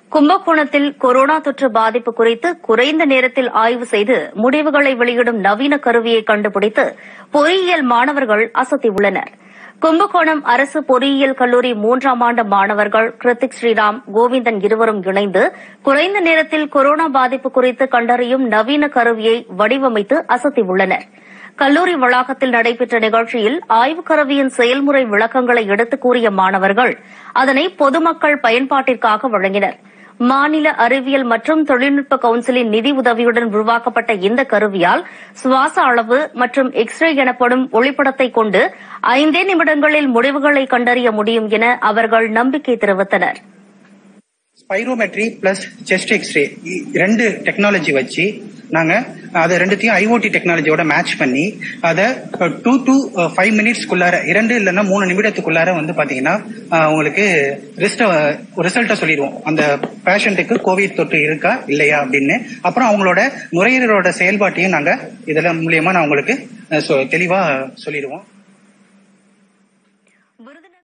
கும்பகோணத்தில் கொரோனா தொற்று பாதிப்பு குறித்து குறைந்த நேரத்தில் ஆய்வு செய்து முடிவுகளை வெளியிடும் நவீன கருவியை கண்டுபிடித்து பொறியியல் மாணவர்கள் அசத்தியுள்ளனர் கும்பகோணம் அரசு பொறியியல் கல்லூரி மூன்றாம் ஆண்டு மாணவர்கள் கிருத்திக் ஸ்ரீராம் கோவிந்தன் இருவரும் இணைந்து குறைந்த நேரத்தில் கொரோனா பாதிப்பு குறித்து கண்டறியும் நவீன கருவியை வடிவமைத்து அசத்தியுள்ளனா் கல்லூரி வளாகத்தில் நடைபெற்ற நிகழ்ச்சியில் ஆய்வுக் கருவியின் செயல்முறை விளக்கங்களை எடுத்துக் கூறிய மாணவர்கள் அதனை பொதுமக்கள் பயன்பாட்டிற்காக வழங்கினர் மாநில அறிவியல் மற்றும் தொழில்நுட்ப கவுன்சிலின் நிதி உதவியுடன் உருவாக்கப்பட்ட இந்த கருவியால் சுவாச அளவு மற்றும் எக்ஸ்ரே எனப்படும் ஒளிப்படத்தை கொண்டு ஐந்தே நிமிடங்களில் முடிவுகளை கண்டறிய முடியும் என அவர்கள் நம்பிக்கை தெரிவித்தனா் ஸ்பைரோமெட்ரி பிளஸ் செஸ்ட் எக்ஸ்ரே ரெண்டு டெக்னாலஜி வச்சு நாங்க அதை ரெண்டுத்தையும் ஐஓடி டெக்னாலஜியோட மேட்ச் பண்ணி அதை டூ டு ஃபைவ் மினிட்ஸ்க்குள்ளார இரண்டு இல்லைன்னா மூணு நிமிடத்துக்குள்ளார வந்து பாத்தீங்கன்னா அஹ், உங்களுக்கு ரிசல்ட்டை சொல்லிடுவோம் அந்த பேஷண்ட்டுக்கு கோவிட் தொற்று இருக்கா இல்லையா அப்படின்னு அப்புறம் அவங்களோட நுரையீரலோட செயல்பாட்டையும் நாங்க இதெல்லாம் மூலியமா நான் உங்களுக்கு அஹ், சொ- தெளிவா சொல்லிடுவோம்